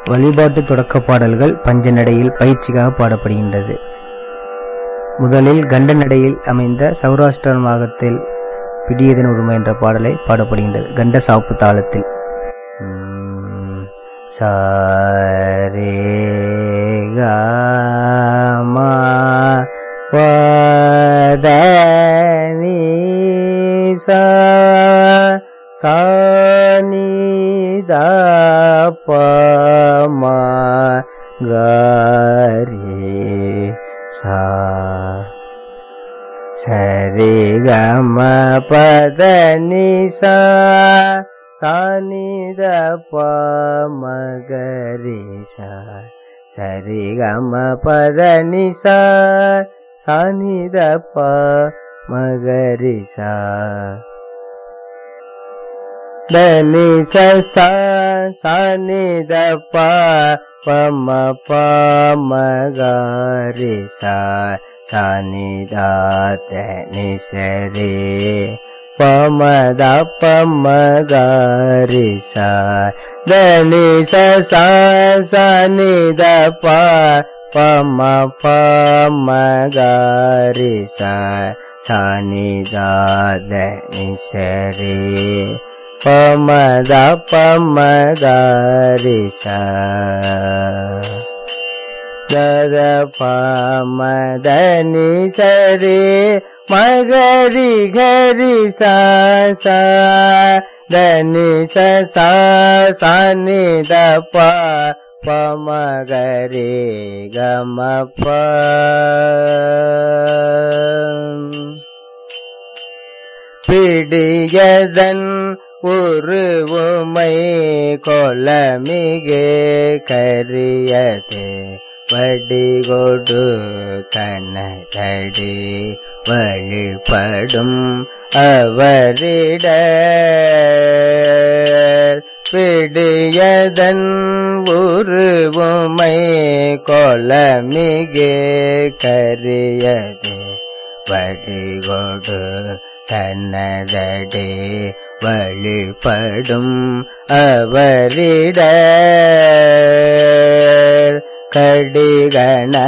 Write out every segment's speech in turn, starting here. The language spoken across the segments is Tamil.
வழிபாட்டு தொடக்க பாடல்கள் பஞ்ச நடையில் பயிற்சிக்காக பாடப்படுகின்றது முதலில் கண்ட நடையில் அமைந்த சௌராஷ்டிர மாகத்தில் பிடியதன் உரிமை என்ற பாடலை பாடப்படுகின்றது கண்ட சாப்பு தாளத்தில் உம், சாரே காமா பதனி சா சானிதா பமா கரே சா சரி கம பத நிசா சானித பமகரி சா சரி கம பத நிசா சானித ப மகரி சா தனி சா சானித ப பம பமகரி சா சானிதாத நிசரே பமத பமகரி சா தனி சா சானித ப பம பமகரி சா சானிதாத நிசரே பமத பமகரி சா தத பமதனி சரி மகரி கரி சா சா தனி சா சானி த ப பமகரி கம ப பிடியதன் உருவுமை கொலமிகே கரியதே வடிகொடு கனதடி வழிபடும் அவரிட பிடியதன் உருவுமை கொலமிகே கரியதே வடிகொடு கண்ணதடே வழிபடும் அவரிட கடிகண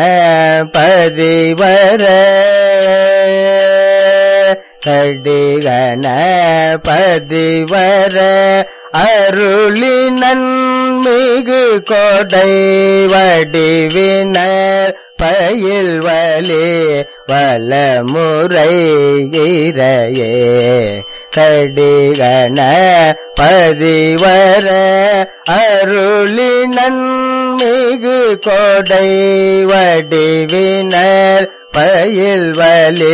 பதிவர கடிகண பதிவர அருளி நன்மிகு கொடை வடிவினர் பயில் வலி வலமுறை இரையே கடிகண பதிவர அருளி நன்மிகு கொடை வடிவினர் பயில் வலி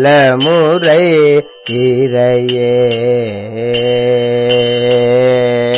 வலமுறை இரையே